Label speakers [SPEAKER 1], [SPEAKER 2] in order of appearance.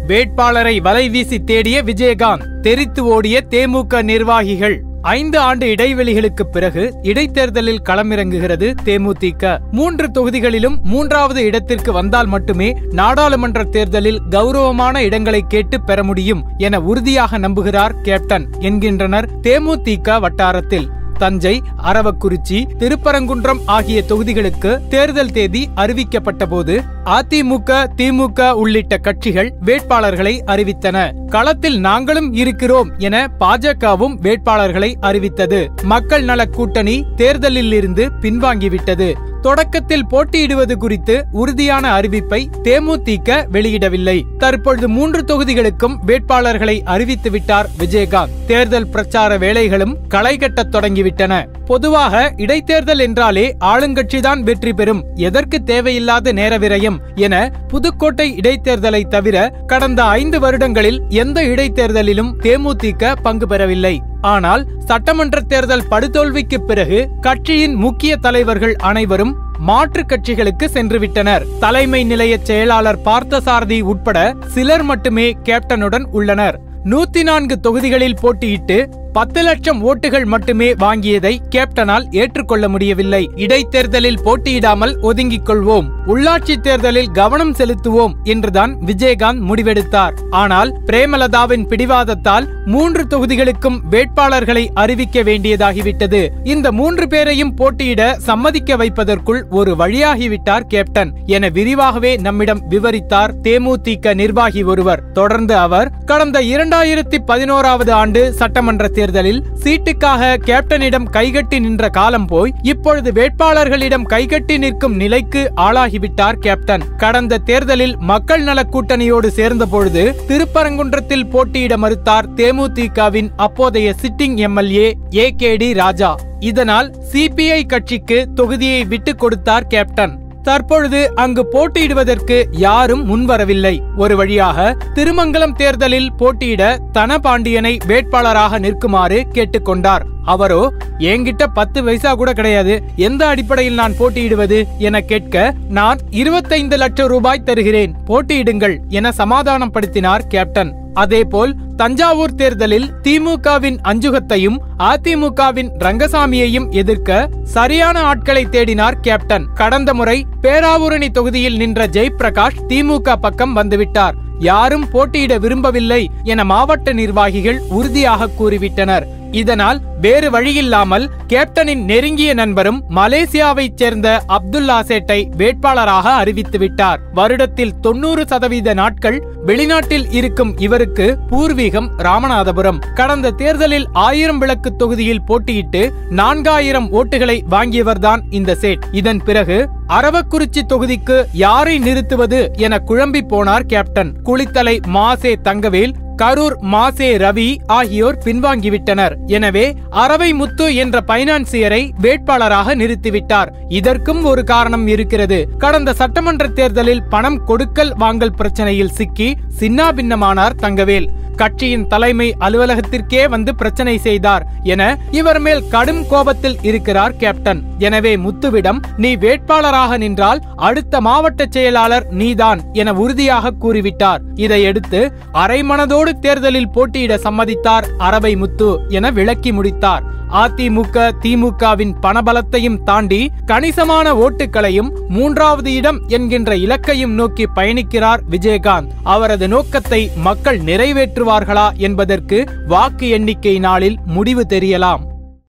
[SPEAKER 1] வேட்பாளரை வலைவீசி தேடிய விஜயகாந்த் தெரித்து ஓடிய தேமுக நிர்வாகிகள் ஐந்து ஆண்டு இடைவெளிகளுக்கு பிறகு இடைத்தேர்தலில் களமிறங்குகிறது தேமுதிக மூன்று தொகுதிகளிலும் மூன்றாவது இடத்திற்கு வந்தால் மட்டுமே நாடாளுமன்ற தேர்தலில் கௌரவமான இடங்களை கேட்டு பெற முடியும் என உறுதியாக நம்புகிறார் கேப்டன் என்கின்றனர் தேமுதிக வட்டாரத்தில் தஞ்சை அரவக்குறிச்சி திருப்பரங்குன்றம் ஆகிய தொகுதிகளுக்கு தேர்தல் தேதி அறிவிக்கப்பட்ட போது அதிமுக திமுக உள்ளிட்ட கட்சிகள் வேட்பாளர்களை அறிவித்தன களத்தில் நாங்களும் இருக்கிறோம் என பாஜகவும் வேட்பாளர்களை அறிவித்தது மக்கள் நல கூட்டணி தேர்தலில் இருந்து பின்வாங்கிவிட்டது தொடக்கத்தில் போட்டியிடுவது குறித்து உறுதியான அறிவிப்பை தேமுதிக வெளியிடவில்லை தற்பொழுது மூன்று தொகுதிகளுக்கும் வேட்பாளர்களை அறிவித்து விட்டார் விஜயகாந்த் தேர்தல் பிரச்சார வேலைகளும் களை கட்டத் தொடங்கிவிட்டன பொதுவாக இடைத்தேர்தல் என்றாலே ஆளுங்கட்சிதான் வெற்றி பெறும் எதற்கு தேவையில்லாத நேர விரயம் என புதுக்கோட்டை இடைத்தேர்தலை தவிர கடந்த ஐந்து வருடங்களில் எந்த இடைத்தேர்தலிலும் தேமுதிக பங்கு பெறவில்லை ஆனால் சட்டமன்ற தேர்தல் படுதோல்விக்கு பிறகு கட்சியின் முக்கிய தலைவர்கள் அனைவரும் மாற்று கட்சிகளுக்கு சென்றுவிட்டனர் தலைமை நிலைய செயலாளர் பார்த்தசாரதி உட்பட சிலர் மட்டுமே கேப்டனுடன் உள்ளனர் நூத்தி நான்கு தொகுதிகளில் போட்டியிட்டு பத்து லட்சம் ஓட்டுகள் மட்டுமே வாங்கியதை கேப்டனால் ஏற்றுக்கொள்ள முடியவில்லை இடைத்தேர்தலில் போட்டியிடாமல் ஒதுங்கிக் கொள்வோம் உள்ளாட்சி தேர்தலில் கவனம் செலுத்துவோம் என்றுதான் விஜயகாந்த் முடிவெடுத்தார் ஆனால் பிரேமலதாவின் பிடிவாதத்தால் மூன்று தொகுதிகளுக்கும் வேட்பாளர்களை அறிவிக்க வேண்டியதாகிவிட்டது இந்த மூன்று பேரையும் போட்டியிட சம்மதிக்க வைப்பதற்குள் ஒரு வழியாகிவிட்டார் கேப்டன் என விரிவாகவே நம்மிடம் விவரித்தார் தேமுதிக நிர்வாகி ஒருவர் தொடர்ந்து அவர் கடந்த இரண்டாயிரத்தி பதினோராவது ஆண்டு சட்டமன்ற தேர்தலில் சீட்டுக்காக கேப்டனிடம் கைகட்டி நின்ற காலம் போய் இப்பொழுது வேட்பாளர்களிடம் கைகட்டி நிற்கும் நிலைக்கு ஆளாகிவிட்டார் கேப்டன் கடந்த தேர்தலில் மக்கள் நல கூட்டணியோடு சேர்ந்த பொழுது திருப்பரங்குன்றத்தில் போட்டியிட மறுத்தார் தேமுதிகவின் அப்போதைய sitting MLA A K D Raja இதனால் சிபிஐ கட்சிக்கு தொகுதியை விட்டுக் கொடுத்தார் கேப்டன் தற்பொழுது அங்கு போட்டியிடுவதற்கு யாரும் முன்வரவில்லை ஒரு வழியாக திருமங்கலம் தேர்தலில் போட்டியிட தனபாண்டியனை வேட்பாளராக நிற்குமாறு கேட்டுக்கொண்டார் அவரோ என்கிட்ட பத்து பைசா கூட கிடையாது எந்த அடிப்படையில் நான் போட்டியிடுவது என கேட்க நான் இருபத்தைந்து லட்சம் ரூபாய் தருகிறேன் போட்டியிடுங்கள் என சமாதானப்படுத்தினார் கேப்டன் அதேபோல் தஞ்சாவூர் தேர்தலில் திமுகவின் அஞ்சுகத்தையும் அதிமுகவின் ரங்கசாமியையும் எதிர்க்க சரியான ஆட்களை தேடினார் கேப்டன் கடந்த முறை பேராவூரணி தொகுதியில் நின்ற ஜெயபிரகாஷ் திமுக பக்கம் வந்துவிட்டார் யாரும் போட்டியிட விரும்பவில்லை என மாவட்ட நிர்வாகிகள் உறுதியாக கூறிவிட்டனர் இதனால் வேறு வழியில்லாமல் கேப்டனின் நெருங்கிய நண்பரும் மலேசியாவைச் சேர்ந்த அப்துல்லா சேட்டை வேட்பாளராக அறிவித்துவிட்டார் வருடத்தில் தொண்ணூறு சதவீத நாட்கள் வெளிநாட்டில் இருக்கும் இவருக்கு பூர்வீகம் ராமநாதபுரம் கடந்த தேர்தலில் ஆயிரம் விளக்கு தொகுதியில் போட்டியிட்டு நான்காயிரம் ஓட்டுகளை வாங்கியவர்தான் இந்த சேட் இதன் பிறகு அரவக்குறிச்சி தொகுதிக்கு யாரை நிறுத்துவது என குழம்பி போனார் கேப்டன் குளித்தலை மாசே தங்கவேல் கரூர் மாசே ரவி ஆகியோர் பின்வாங்கிவிட்டனர் எனவே அரவை முத்து என்ற பைனான்சியரை வேட்பாளராக நிறுத்திவிட்டார் இதற்கும் ஒரு காரணம் இருக்கிறது கடந்த சட்டமன்ற தேர்தலில் பணம் கொடுக்கல் வாங்கல் பிரச்சனையில் சிக்கி சின்னாபின்னமானார் தங்கவேல் கட்சியின் தலைமை அலுவலகத்திற்கே வந்து பிரச்சனை செய்தார் என இவர் மேல் கடும் கோபத்தில் இருக்கிறார் கேப்டன் எனவே முத்துவிடம் நீ வேட்பாளராக நின்றால் அடுத்த மாவட்ட செயலாளர் நீதான் என உறுதியாக கூறிவிட்டார் இதையடுத்து அரைமனதோடு தேர்தலில் போட்டியிட சம்மதித்தார் அரவை முத்து என விளக்கி முடித்தார் அதிமுக திமுகவின் பணபலத்தையும் தாண்டி கணிசமான ஓட்டுகளையும் மூன்றாவது இடம் என்கின்ற இலக்கையும் நோக்கி பயணிக்கிறார் விஜயகாந்த் அவரது நோக்கத்தை மக்கள் நிறைவேற்றுவார்களா என்பதற்கு வாக்கு எண்ணிக்கை நாளில் முடிவு தெரியலாம்